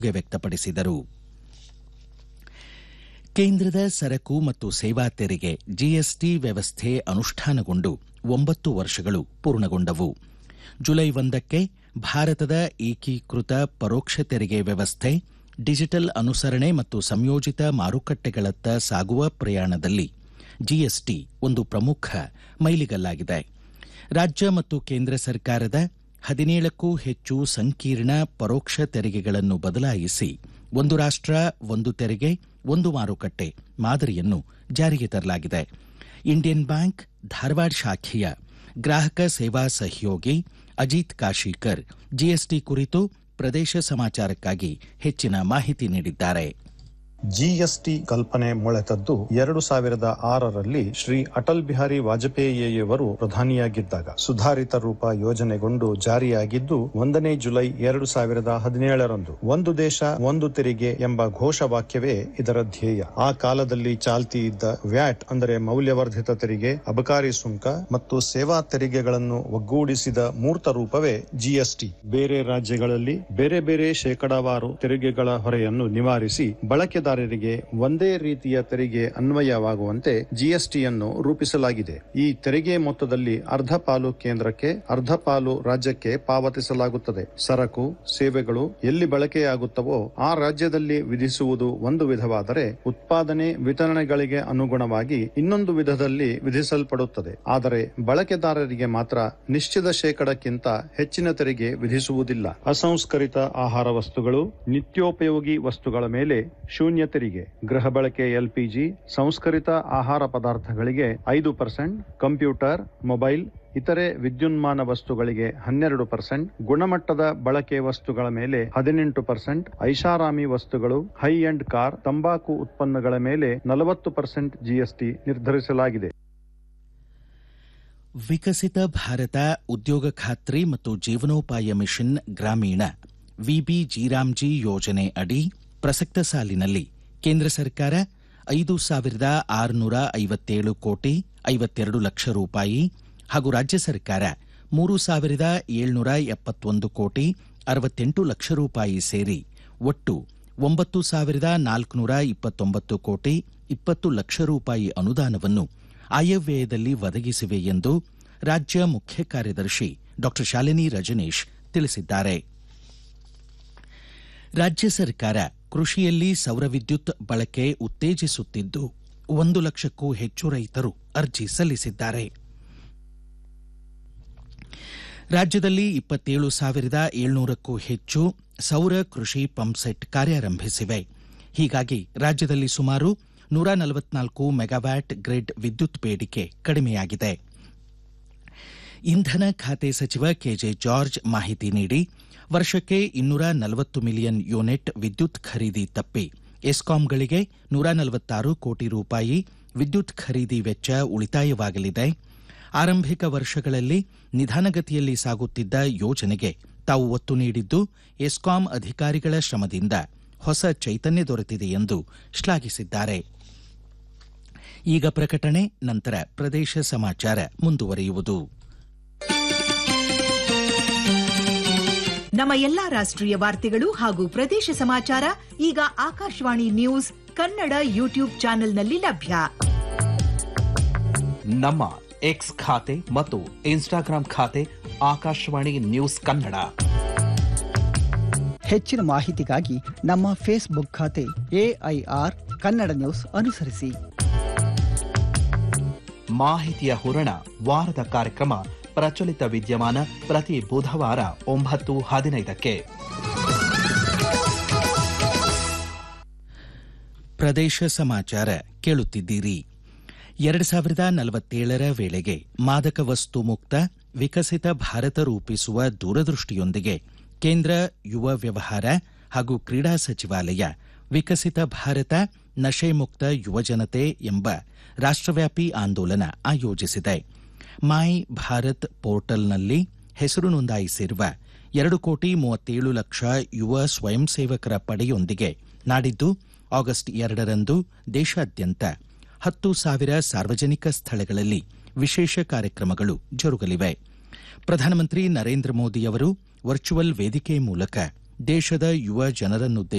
ವ್ಯಕ್ತಪಡಿಸಿದರು ಕೇಂದ್ರದ ಸರಕು ಮತ್ತು ಸೇವಾ ತೆರಿಗೆ ಜಿಎಸ್ಟಿ ವ್ಯವಸ್ಥೆ ಅನುಷ್ಠಾನಗೊಂಡು ಒಂಬತ್ತು ವರ್ಷಗಳು ಪೂರ್ಣಗೊಂಡವು ಜುಲೈ ಒಂದಕ್ಕೆ ಭಾರತದ ಏಕೀಕೃತ ಪರೋಕ್ಷ ತೆರಿಗೆ ವ್ಯವಸ್ಥೆ ಡಿಜಿಟಲ್ ಅನುಸರಣೆ ಮತ್ತು ಸಂಯೋಜಿತ ಮಾರುಕಟ್ಟೆಗಳತ್ತ ಸಾಗುವ ಪ್ರಯಾಣದಲ್ಲಿ ಜಿಎಸ್ಟಿ ಒಂದು ಪ್ರಮುಖ ಮೈಲಿಗಲ್ಲಾಗಿದೆ ರಾಜ್ಯ ಮತ್ತು ಕೇಂದ್ರ ಸರ್ಕಾರದ ಹದಿನೇಳಕ್ಕೂ ಹೆಚ್ಚು ಸಂಕೀರ್ಣ ಪರೋಕ್ಷ ತೆರಿಗೆಗಳನ್ನು ಬದಲಾಯಿಸಿ ಒಂದು ರಾಷ್ಟ್ರ ಒಂದು ತೆರಿಗೆ ಒಂದು ಮಾರುಕಟ್ಟೆ ಮಾದರಿಯನ್ನು ಜಾರಿಗೆ ತರಲಾಗಿದೆ ಇಂಡಿಯನ್ ಬ್ಯಾಂಕ್ ಧಾರವಾಡ ಶಾಖೆಯ ಗ್ರಾಹಕ ಸೇವಾ ಸಹಯೋಗಿ ಅಜಿತ್ ಕಾಶೀಕರ್ ಜಿಎಸ್ಟಿ ಕುರಿತು ಪ್ರದೇಶ ಸಮಾಚಾರಕ್ಕಾಗಿ ಹೆಚ್ಚಿನ ಮಾಹಿತಿ ನೀಡಿದ್ದಾರೆ ಜಿಎಸ್ಟಿ ಕಲ್ಪನೆ ಮೊಳೆತದ್ದು ಎರಡು ಸಾವಿರದ ಆರರಲ್ಲಿ ಶ್ರೀ ಅಟಲ್ ಬಿಹಾರಿ ವಾಜಪೇಯಿಯವರು ಪ್ರಧಾನಿಯಾಗಿದ್ದಾಗ ಸುಧಾರಿತ ರೂಪ ಯೋಜನೆಗೊಂಡು ಜಾರಿಯಾಗಿದ್ದು ಒಂದನೇ ಜುಲೈ ಎರಡು ಸಾವಿರದ ಹದಿನೇಳರಂದು ಒಂದು ದೇಶ ಒಂದು ತೆರಿಗೆ ಎಂಬ ಘೋಷವಾಕ್ಯವೇ ಇದರ ಧ್ಯೇಯ ಆ ಕಾಲದಲ್ಲಿ ಚಾಲ್ತಿ ಇದ್ದ ವ್ಯಾಟ್ ಅಂದರೆ ಮೌಲ್ಯವರ್ಧಿತ ತೆರಿಗೆ ಅಬಕಾರಿ ಸುಂಕ ಮತ್ತು ಸೇವಾ ತೆರಿಗೆಗಳನ್ನು ಒಗ್ಗೂಡಿಸಿದ ಮೂರ್ತ ರೂಪವೇ ಜಿಎಸ್ಟಿ ಬೇರೆ ರಾಜ್ಯಗಳಲ್ಲಿ ಬೇರೆ ಬೇರೆ ಶೇಕಡಾವಾರು ತೆರಿಗೆಗಳ ಹೊರೆಯನ್ನು ನಿವಾರಿಸಿ ಬಳಕೆದಾರ ಒಂದೇ ರೀತಿಯ ತೆರಿಗೆ ಅನ್ವಯವಾಗುವಂತೆ ಜಿಎಸ್ಟಿಯನ್ನು ರೂಪಿಸಲಾಗಿದೆ ಈ ತೆರಿಗೆ ಮೊತ್ತದಲ್ಲಿ ಅರ್ಧ ಪಾಲು ಕೇಂದ್ರಕ್ಕೆ ಅರ್ಧ ಪಾಲು ರಾಜ್ಯಕ್ಕೆ ಪಾವತಿಸಲಾಗುತ್ತದೆ ಸರಕು ಸೇವೆಗಳು ಎಲ್ಲಿ ಬಳಕೆಯಾಗುತ್ತವೋ ಆ ರಾಜ್ಯದಲ್ಲಿ ವಿಧಿಸುವುದು ಒಂದು ವಿಧವಾದರೆ ಉತ್ಪಾದನೆ ವಿತರಣೆಗಳಿಗೆ ಅನುಗುಣವಾಗಿ ಇನ್ನೊಂದು ವಿಧದಲ್ಲಿ ವಿಧಿಸಲ್ಪಡುತ್ತದೆ ಆದರೆ ಬಳಕೆದಾರರಿಗೆ ಮಾತ್ರ ನಿಶ್ಚಿತ ಶೇಕಡಕ್ಕಿಂತ ಹೆಚ್ಚಿನ ತೆರಿಗೆ ವಿಧಿಸುವುದಿಲ್ಲ ಅಸಂಸ್ಕರಿತ ಆಹಾರ ವಸ್ತುಗಳು ನಿತ್ಯೋಪಯೋಗಿ ವಸ್ತುಗಳ ಮೇಲೆ ಶೂನ್ಯ ತೆರಿಗೆ ಗೃಹ ಬಳಕೆ ಎಲ್ಪಿಜಿ ಸಂಸ್ಕರಿತ ಆಹಾರ ಪದಾರ್ಥಗಳಿಗೆ ಐದು ಪರ್ಸೆಂಟ್ ಕಂಪ್ಯೂಟರ್ ಮೊಬೈಲ್ ಇತರೆ ವಿದ್ಯುನ್ಮಾನ ವಸ್ತುಗಳಿಗೆ ಹನ್ನೆರಡು ಪರ್ಸೆಂಟ್ ಗುಣಮಟ್ಟದ ಬಳಕೆ ವಸ್ತುಗಳ ಮೇಲೆ ಹದಿನೆಂಟು ಪರ್ಸೆಂಟ್ ಐಷಾರಾಮಿ ವಸ್ತುಗಳು ಹೈ ಎಂಡ್ ಕಾರ್ ತಂಬಾಕು ಉತ್ಪನ್ನಗಳ ಮೇಲೆ ನಲವತ್ತು ಪರ್ಸೆಂಟ್ ಜಿಎಸ್ಟಿ ನಿರ್ಧರಿಸಲಾಗಿದೆ ವಿಕಸಿತ ಭಾರತ ಉದ್ಯೋಗ ಖಾತ್ರಿ ಮತ್ತು ಜೀವನೋಪಾಯ ಮಿಷನ್ ಗ್ರಾಮೀಣ ವಿಬಿ ಜೀರಾಮ್ಜಿ ಯೋಜನೆ ಅಡಿ ಪ್ರಸಕ್ತ ಸಾಲಿನಲ್ಲಿ ಕೇಂದ್ರ ಸರ್ಕಾರ ಐದು ಸಾವಿರದ ಆರುನೂರ ಐವತ್ತೇಳು ಕೋಟಿ ಐವತ್ತೆರಡು ಲಕ್ಷ ರೂಪಾಯಿ ಹಾಗೂ ರಾಜ್ಯ ಸರ್ಕಾರ ಮೂರು ಸಾವಿರದ ಏಳ್ನೂರ ಎಪ್ಪತ್ತೊಂದು ಕೋಟಿ ಅರವತ್ತೆಂಟು ಲಕ್ಷ ರೂಪಾಯಿ ಸೇರಿ ಒಟ್ಟು ಒಂಬತ್ತು ಸಾವಿರದ ನಾಲ್ಕುನೂರ ಇಪ್ಪತ್ತೊಂಬತ್ತು ಕೋಟಿ ಇಪ್ಪತ್ತು ಲಕ್ಷ ರೂಪಾಯಿ ಅನುದಾನವನ್ನು ಆಯವ್ಯಯದಲ್ಲಿ ಒದಗಿಸಿವೆ ಎಂದು ರಾಜ್ಯ ಮುಖ್ಯ ಕಾರ್ಯದರ್ಶಿ ಡಾ ಶಾಲಿನಿ ರಜನೀಶ್ ತಿಳಿಸಿದ್ದಾರೆ ರಾಜ್ಯ ಸರ್ಕಾರ ಕೃಷಿಯಲ್ಲಿ ಸೌರ ವಿದ್ಯುತ್ ಬಳಕೆ ಉತ್ತೇಜಿಸುತ್ತಿದ್ದು ಒಂದು ಲಕ್ಷಕ್ಕೂ ಹೆಚ್ಚು ರೈತರು ಅರ್ಜಿ ಸಲ್ಲಿಸಿದ್ದಾರೆ ರಾಜ್ಯದಲ್ಲಿ ಇಪ್ಪತ್ತೇಳು ಸಾವಿರದ ಏಳ್ನೂರಕ್ಕೂ ಹೆಚ್ಚು ಸೌರ ಕೃಷಿ ಪಂಪ್ಸೆಟ್ ಕಾರ್ಯಾರಂಭಿಸಿವೆ ಹೀಗಾಗಿ ರಾಜ್ಯದಲ್ಲಿ ಸುಮಾರು ನೂರ ನಲವತ್ನಾಲ್ಕು ಮೆಗಾವ್ಯಾಟ್ ಗ್ರಿಡ್ ವಿದ್ಯುತ್ ಬೇಡಿಕೆ ಕಡಿಮೆಯಾಗಿದೆ ಇಂಧನ ಖಾತೆ ಸಚಿವ ಕೆಜೆ ಜಾರ್ಜ್ ಮಾಹಿತಿ ನೀಡಿ ವರ್ಷಕ್ಕೆ ಇನ್ನೂರ ನಲವತ್ತು ಮಿಲಿಯನ್ ಯೂನಿಟ್ ವಿದ್ಯುತ್ ಖರೀದಿ ತಪ್ಪಿ ಎಸ್ಕಾಂಗಳಿಗೆ ನೂರ ನಲವತ್ತಾರು ಕೋಟಿ ರೂಪಾಯಿ ವಿದ್ಯುತ್ ಖರೀದಿ ವೆಚ್ಚ ಉಳಿತಾಯವಾಗಲಿದೆ ಆರಂಭಿಕ ವರ್ಷಗಳಲ್ಲಿ ನಿಧಾನಗತಿಯಲ್ಲಿ ಸಾಗುತ್ತಿದ್ದ ಯೋಜನೆಗೆ ತಾವು ಒತ್ತು ನೀಡಿದ್ದು ಎಸ್ಕಾಂ ಅಧಿಕಾರಿಗಳ ಶ್ರಮದಿಂದ ಹೊಸ ಚೈತನ್ಯ ದೊರೆತಿದೆ ಎಂದು ಶ್ಲಾಘಿಸಿದ್ದಾರೆ ಈಗ ಪ್ರಕಟಣೆ ನಂತರ ಪ್ರದೇಶ ಸಮಾಚಾರ ಮುಂದುವರಿಯುವುದು ನಮ್ಮ ಎಲ್ಲಾ ರಾಷ್ಟ್ರೀಯ ವಾರ್ತೆಗಳು ಹಾಗೂ ಪ್ರದೇಶ ಸಮಾಚಾರ ಈಗ ಆಕಾಶವಾಣಿ ನ್ಯೂಸ್ ಕನ್ನಡ ಯೂಟ್ಯೂಬ್ ಚಾನೆಲ್ನಲ್ಲಿ ಲಭ್ಯ ನಮ್ಮ ಎಕ್ಸ್ ಖಾತೆ ಮತ್ತು ಇನ್ಸ್ಟಾಗ್ರಾಂ ಖಾತೆ ಆಕಾಶವಾಣಿ ನ್ಯೂಸ್ ಕನ್ನಡ ಹೆಚ್ಚಿನ ಮಾಹಿತಿಗಾಗಿ ನಮ್ಮ ಫೇಸ್ಬುಕ್ ಖಾತೆ ಎಐಆರ್ ಕನ್ನಡ ನ್ಯೂಸ್ ಅನುಸರಿಸಿ ಮಾಹಿತಿಯ ಹೂರಣ ವಾರದ ಕಾರ್ಯಕ್ರಮ ಪ್ರಚಲಿತ ವಿದ್ಯಮಾನ ಪ್ರತಿ ಬುಧವಾರ ಒಂಬತ್ತು ಹದಿನೈದಕ್ಕೆ ಪ್ರದೇಶ ಸಮಾಚಾರ ಕೇಳುತ್ತಿದ್ದೀರಿ ಎರಡು ಸಾವಿರದ ನಲವತ್ತೇಳರ ವೇಳೆಗೆ ಮಾದಕ ವಸ್ತು ಮುಕ್ತ ವಿಕಸಿತ ಭಾರತ ರೂಪಿಸುವ ದೂರದೃಷ್ಟಿಯೊಂದಿಗೆ ಕೇಂದ್ರ ಯುವ ವ್ಯವಹಾರ ಹಾಗೂ ಕ್ರೀಡಾ ಸಚಿವಾಲಯ ವಿಕಸಿತ ಭಾರತ ನಶೆ ಮುಕ್ತ ಯುವಜನತೆ ಎಂಬ ರಾಷ್ಟ್ರವ್ಯಾಪಿ ಆಂದೋಲನ ಆಯೋಜಿಸಿದೆ ಮೈ ಭಾರತ್ ಪೋರ್ಟಲ್ನಲ್ಲಿ ಹೆಸರು ನೋಂದಾಯಿಸಿರುವ ಎರಡು ಕೋಟಿ ಮೂವತ್ತೇಳು ಲಕ್ಷ ಯುವ ಸ್ವಯಂ ಸೇವಕರ ಪಡೆಯೊಂದಿಗೆ ನಾಡಿದ್ದು ಆಗಸ್ಟ್ ಎರಡರಂದು ದೇಶಾದ್ಯಂತ ಹತ್ತು ಸಾವಿರ ಸಾರ್ವಜನಿಕ ಸ್ಥಳಗಳಲ್ಲಿ ವಿಶೇಷ ಕಾರ್ಯಕ್ರಮಗಳು ಜರುಗಲಿವೆ ಪ್ರಧಾನಮಂತ್ರಿ ನರೇಂದ್ರ ಮೋದಿ ಅವರು ವರ್ಚುವಲ್ ವೇದಿಕೆ ಮೂಲಕ ದೇಶದ ಯುವ ಜನರನ್ನುದ್ದೇಶಿಸಿ